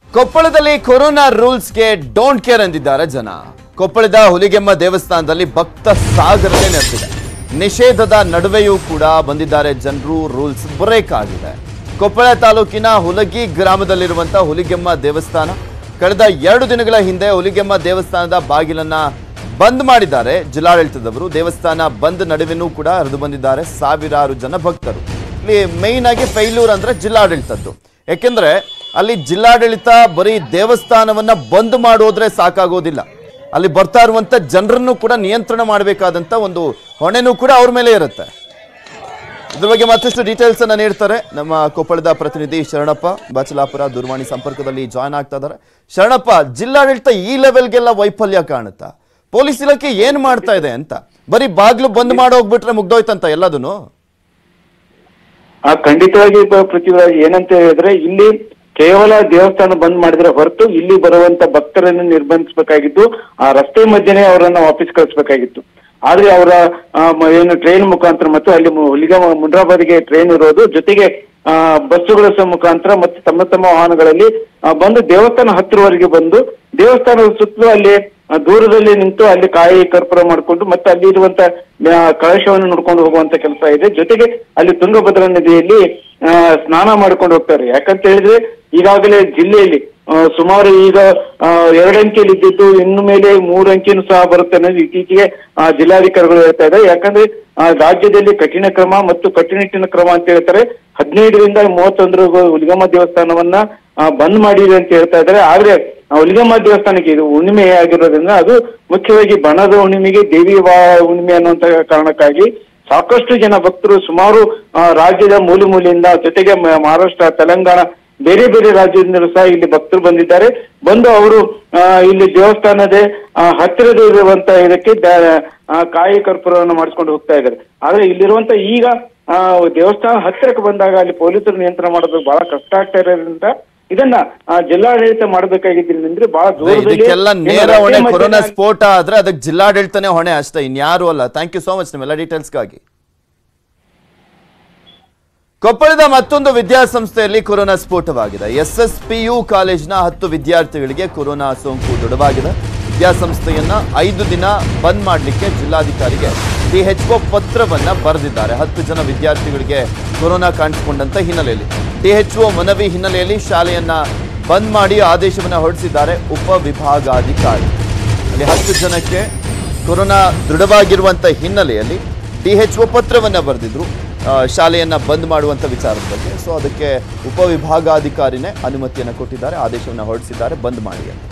ಕೊಪ್ಪಳದಲ್ಲಿ corona ರೂಲ್ಸ್ಗೆ don't care ಎಂದಿದ್ದಾರೆ ಜನ ಕೊಪ್ಪಳದ ಹುಲಿಗೆಮ್ಮ ದೇವಸ್ಥಾನದಲ್ಲಿ ಭಕ್ತ ಸಾಗರವೇ ನೆರೆದಿದೆ ನಿಷೇಧದ ನಡುವೆಯೂ ಕೂಡ ಬಂದಿದ್ದಾರೆ ಜನರು ರೂಲ್ಸ್ ಬ್ರೇಕ್ ಆಗಿದೆ ಕೊಪ್ಪಳ ತಾಲೂಕಿನ ಹುಲಗಿ ಗ್ರಾಮದಲ್ಲಿರುವಂತಹ ಹುಲಿಗೆಮ್ಮ ದೇವಸ್ಥಾನ ಕಳೆದ ಎರಡು ದಿನಗಳ ಹಿಂದೆ ಹುಲಿಗೆಮ್ಮ ದೇವಸ್ಥಾನದ ಬಾಗಿಲನ್ನ ಬಂದ್ ಮಾಡಿದ್ದಾರೆ ಜಿಲ್ಲಾಡಳಿತದವರು ದೇವಸ್ಥಾನ ಬಂದ್ ನಡುವೆನೂ ಕೂಡ ಹರಿದು ಬಂದಿದ್ದಾರೆ ಸಾವಿರಾರು ಜನ ಭಕ್ತರು ಇಲ್ಲಿ ಮೈನ್ ಆಗಿ ಫೈಲೂರ್ ಅಂದ್ರೆ ಜಿಲ್ಲಾಡಳಿತದ್ದು ಯಾಕೆಂದ್ರೆ ಅಲ್ಲಿ ಜಿಲ್ಲಾಡಳಿತ ಬರೀ ದೇವಸ್ಥಾನವನ್ನ ಬಂದ್ ಮಾಡೋದ್ರೆ ಸಾಕಾಗೋದಿಲ್ಲ ಅಲ್ಲಿ ಬರ್ತಾ ಇರುವಂತ ಜನರನ್ನು ಕೂಡ ನಿಯಂತ್ರಣ ಮಾಡಬೇಕಾದಂತ ಒಂದು ಹೊಣೆನೂ ಕೂಡ ಅವ್ರ ಮೇಲೆ ಇರುತ್ತೆ ಇದ್ರ ಬಗ್ಗೆ ಮತ್ತಷ್ಟು ಡೀಟೇಲ್ಸ್ ಅನ್ನ ನೀಡ್ತಾರೆ ನಮ್ಮ ಕೊಪ್ಪಳದ ಪ್ರತಿನಿಧಿ ಶರಣಪ್ಪ ಬಚಲಾಪುರ ದೂರವಾಣಿ ಸಂಪರ್ಕದಲ್ಲಿ ಜಾಯ್ನ್ ಆಗ್ತಾ ಇದ್ದಾರೆ ಶರಣಪ್ಪ ಜಿಲ್ಲಾಡಳಿತ ಈ ಲೆವೆಲ್ಗೆಲ್ಲ ವೈಫಲ್ಯ ಕಾಣುತ್ತಾ ಪೊಲೀಸ್ ಇಲಾಖೆ ಏನ್ ಮಾಡ್ತಾ ಇದೆ ಅಂತ ಬರೀ ಬಾಗ್ಲು ಬಂದ್ ಮಾಡೋಗ್ಬಿಟ್ರೆ ಮುಗ್ದೋಯ್ತಂತ ಎಲ್ಲದನ್ನು ಆ ಖಂಡಿತವಾಗಿ ಬ- ಪೃಥ್ವಿರಾಜ್ ಏನಂತ ಹೇಳಿದ್ರೆ ಇಲ್ಲಿ ಕೇವಲ ದೇವಸ್ಥಾನ ಬಂದ್ ಮಾಡಿದ್ರೆ ಹೊರತು ಇಲ್ಲಿ ಬರುವಂತ ಭಕ್ತರನ್ನು ನಿರ್ಬಂಧಿಸಬೇಕಾಗಿದ್ದು ಆ ರಸ್ತೆ ಮಧ್ಯೆನೇ ಅವರನ್ನ ವಾಪಸ್ ಕಳಿಸ್ಬೇಕಾಗಿತ್ತು ಆದ್ರೆ ಅವರ ಆ, ಮ- ಏನು ಟ್ರೈನ್ ಮುಖಾಂತರ ಮತ್ತು ಅಲ್ಲಿ ಮು- ಹುಲಿಗ ಮುಂಡ್ರಾಬಾದ್ಗೆ ಟ್ರೈನ್ ಇರೋದು ಜೊತೆಗೆ ಆ ಬಸ್ಸುಗಳ ಸ ಮುಖಾಂತರ ಮತ್ತು ತಮ್ಮ ತಮ್ಮ ವಾಹನಗಳಲ್ಲಿ ಆ, ಬಂದು ದೇವಸ್ಥಾನ ಹತ್ತಿರವರೆಗೆ ಬಂದು ದೇವಸ್ಥಾನದ ಸುತ್ತಲೂ ಅಲ್ಲಿ ಆ, ದೂರದಲ್ಲಿ ನಿಂತು ಅಲ್ಲಿ ಕಾಯಿ ಕರ್ಪೂರ ಮಾಡಿಕೊಂಡು ಮತ್ತೆ ಅಲ್ಲಿ ಇರುವಂತ ಆ, ಕಳಶವನ್ನು ನೋಡ್ಕೊಂಡು ಹೋಗುವಂತ ಕೆಲಸ ಇದೆ ಜೊತೆಗೆ ಅಲ್ಲಿ ತುಂಗಭದ್ರಾ ನದಿಯಲ್ಲಿ ಆ, ಸ್ನಾನ ಮಾಡ್ಕೊಂಡು ಹೋಗ್ತಾರೆ ಯಾಕಂತ ಹೇಳಿದ್ರೆ ಈಗಾಗಲೇ ಜಿಲ್ಲೆಯಲ್ಲಿ ಆ, ಸುಮಾರು ಈಗ ಆ, ಎರಡು ಅಂಕಿಯಲ್ಲಿ ಇದ್ದಿದ್ದು ಇನ್ನು ಮೇಲೆ ಮೂರು ಅಂಕಿನೂ ಸಹ ಬರುತ್ತೆ ಅನ್ನೋದು ಇತ್ತೀಚೆಗೆ ಆ, ಜಿಲ್ಲಾಧಿಕಾರಿಗಳು ಹೇಳ್ತಾ ಇದ್ದಾರೆ ಯಾಕಂದ್ರೆ ಆ, ರಾಜ್ಯದಲ್ಲಿ ಕಠಿಣ ಕ್ರಮ ಮತ್ತು ಕಟ್ಟುನಿಟ್ಟಿನ ಕ್ರಮ ಅಂತ ಹೇಳ್ತಾರೆ ಹದಿನೈದರಿಂದ ಮೂವತ್ತೊಂದರ ಹುಲಿಗಮ್ಮ ದೇವಸ್ಥಾನವನ್ನ ಆ, ಬಂದ್ ಮಾಡಿದೆ ಅಂತ ಹೇಳ್ತಾ ಇದ್ದಾರೆ ಆದ್ರೆ ಆ ಹುಲಿಗಮ್ಮ ದೇವಸ್ಥಾನಕ್ಕೆ ಇದು ಹುಣ್ಣಿಮೆ ಆಗಿರೋದ್ರಿಂದ ಅದು ಮುಖ್ಯವಾಗಿ ಬಣದ ಹುಣ್ಣಿಮೆಗೆ ದೇವಿ ವಾ- ಹುಣ್ಣಿಮೆ ಅನ್ನುವಂತ ಕಾರಣಕ್ಕಾಗಿ ಸಾಕಷ್ಟು ಜನ ಭಕ್ತರು ಸುಮಾರು ಆ, ರಾಜ್ಯದ ಮೂಲೆ ಮೂಲೆಯಿಂದ ಜೊತೆಗೆ ಮ- ಮಹಾರಾಷ್ಟ್ರ ತೆಲಂಗಾಣ ಬೇರೆ ಬೇರೆ ರಾಜ್ಯದಿಂದಲೂ ಸಹ ಇಲ್ಲಿ ಭಕ್ತರು ಬಂದಿದ್ದಾರೆ ಬಂದು ಅವರು ಆ, ಇಲ್ಲಿ ದೇವಸ್ಥಾನದ ಆ, ಹತ್ತಿರದ ಇರುವಂತ ಇದಕ್ಕೆ ದ- ಆ, ಕಾಯಿ ಕರ್ಪೂರವನ್ನು ಮಾಡಿಸ್ಕೊಂಡು ಹೋಗ್ತಾ ಇದ್ದಾರೆ ಆದ್ರೆ ಇಲ್ಲಿರುವಂತ ಈಗ ಆ, ದೇವಸ್ಥಾನ ಹತ್ತಿರಕ್ಕೆ ಬಂದಾಗ ಅಲ್ಲಿ ಪೊಲೀಸರು ನಿಯಂತ್ರಣ ಮಾಡೋದು ಬಹಳ ಕಷ್ಟ ಆಗ್ತಾ ಇರೋದ್ರಿಂದ ಇದನ್ನ ಆ, ಜಿಲ್ಲಾಡಳಿತ ಮಾಡಬೇಕಾಗಿದ್ರಿಂದ ಬಹಳ ದೂರದಲ್ಲಿ ಇದಕ್ಕೆಲ್ಲ ಏನು ನೇರ ರಸ್ತೆ ಹೊಣೆ ಮಧ್ಯದಲ್ಲಿ ಕೊರೋನಾ ಸ್ಫೋಟ ಆದ್ರೆ ಅದಕ್ಕೆ ಜಿಲ್ಲಾಡಳಿತನೇ ಹೊಣೆ ಅಷ್ಟೇ ಇನ್ಯಾರು ಅಲ್ಲ ಥ್ಯಾಂಕ್ ಯು ಸೋ ಮಚ್ ನಿಮ್ಮೆಲ್ಲ ಡೀಟೇಲ್ಸ್ಗಾಗಿ ಕೊಪ್ಪಳದ ಮತ್ತೊಂದು ವಿದ್ಯಾಸಂಸ್ಥೆಯಲ್ಲಿ ಕೊರೋನಾ ಸ್ಫೋಟವಾಗಿದೆ ಎಸ್ ಎಸ್ ಪಿ ಯು ಕಾಲೇಜಿನ ಹತ್ತು ವಿದ್ಯಾರ್ಥಿಗಳಿಗೆ ಕೊರೋನಾ ಸೋಂಕು ದೃಢವಾಗಿದೆ ವಿದ್ಯಾಸಂಸ್ಥೆಯನ್ನ ಐದು ದಿನ ಬಂದ್ ಮಾಡಲಿಕ್ಕೆ ಜಿಲ್ಲಾಧಿಕಾರಿಗೆ ಡಿಎಚ್ಒ ಪತ್ರವನ್ನ ಬರೆದಿದ್ದಾರೆ ಹತ್ತು ಜನ ವಿದ್ಯಾರ್ಥಿಗಳಿಗೆ ಕೊರೋನಾ ಕಾಣಿಸಿಕೊಂಡಂತ ಹಿನ್ನೆಲೆಯಲ್ಲಿ ಡಿಎಚ್ಒ ಮನವಿ ಹಿನ್ನೆಲೆಯಲ್ಲಿ ಶಾಲೆಯನ್ನ ಬಂದ್ ಮಾಡಿ ಆದೇಶವನ್ನ ಹೊರಡಿಸಿದ್ದಾರೆ ಉಪವಿಭಾಗಾಧಿಕಾರಿ ಅಲ್ಲಿ ಹತ್ತು ಜನಕ್ಕೆ ಕೊರೋನಾ ದೃಢವಾಗಿರುವಂತ ಹಿನ್ನೆಲೆಯಲ್ಲಿ ಡಿಎಚ್ಒ ಪತ್ರವನ್ನ ಬರೆದಿದ್ರು ಆ, ಶಾಲೆಯನ್ನ ಬಂದ್ ಮಾಡುವಂತ ವಿಚಾರದ ಬಗ್ಗೆ ಸೊ ಅದಕ್ಕೆ ಉಪವಿಭಾಗಾಧಿಕಾರಿನೇ ಅನುಮತಿಯನ್ನು ಕೊಟ್ಟಿದ್ದಾರೆ ಆದೇಶವನ್ನು ಹೊರಡಿಸಿದ್ದಾರೆ ಬಂದ್ ಮಾಡಿ ಅಂತ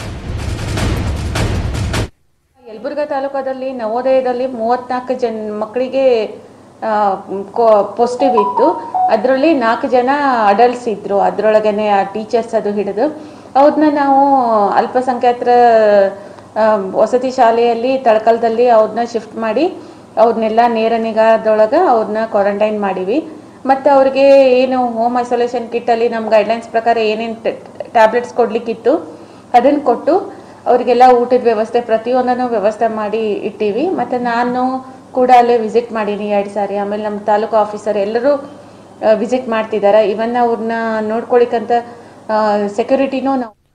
ಯಲಬುರ್ಗಾ ತಾಲೂಕದಲ್ಲಿ ನವೋದಯದಲ್ಲಿ ಮೂವತ್ನಾಲ್ಕು ಜನ ಮಕ್ಕಳಿಗೆ ಪಾಸಿಟಿವ್ ಇತ್ತು ಅದರಲ್ಲಿ ನಾಲ್ಕು ಜನ ಅಡಲ್ಟ್ಸ್ ಇದ್ದರು ಅದರೊಳಗನೆ ಆ ಟೀಚರ್ಸ್ ಅದು ಹಿಡಿದು ಅವ್ರನ್ನ ನಾವು ಅಲ್ಪಸಂಖ್ಯಾತರ ಆ, ವಸತಿ ಶಾಲೆಯಲ್ಲಿ ತಳಕಲ್ದಲ್ಲಿ ಅವ್ರನ್ನ ಶಿಫ್ಟ್ ಮಾಡಿ ಅವ್ರನ್ನೆಲ್ಲ ನೇರ ನಿಗಾದೊಳಗೆ ಅವ್ರನ್ನ ಕ್ವಾರಂಟೈನ್ ಮಾಡೀವಿ ಮತ್ತು ಅವ್ರಿಗೆ ಏನು ಹೋಮ್ ಐಸೋಲೇಷನ್ ಕಿಟ್ಟಲ್ಲಿ ನಮ್ಮ ಗೈಡ್ಲೈನ್ಸ್ ಪ್ರಕಾರ ಏನೇನು ಟ್ಯಾಬ್ಲೆಟ್ಸ್ ಕೊಡಲಿಕ್ಕಿತ್ತು ಅದನ್ನು ಕೊಟ್ಟು ಅವರಿಗೆಲ್ಲ ಊಟದ ವ್ಯವಸ್ಥೆ ಪ್ರತಿಯೊಂದನ್ನು ವ್ಯವಸ್ಥೆ ಮಾಡಿ ಇಟ್ಟೀವಿ ಮತ್ತು ನಾನು ಕೂಡ ಅಲ್ಲೇ ವಿಸಿಟ್ ಮಾಡೀನಿ ಎರಡು ಸಾರಿ ಆಮೇಲೆ ನಮ್ಮ ತಾಲೂಕು ಆಫೀಸರ್ ಎಲ್ಲರೂ ವಿಸಿಟ್ ಮಾಡ್ತಿದ್ದಾರೆ ಇವನ್ ಅವ್ರನ್ನ ನೋಡ್ಕೊಳಿಕ್ಕಂತ ಸೆಕ್ಯೂರಿಟಿನೂ ನಾವು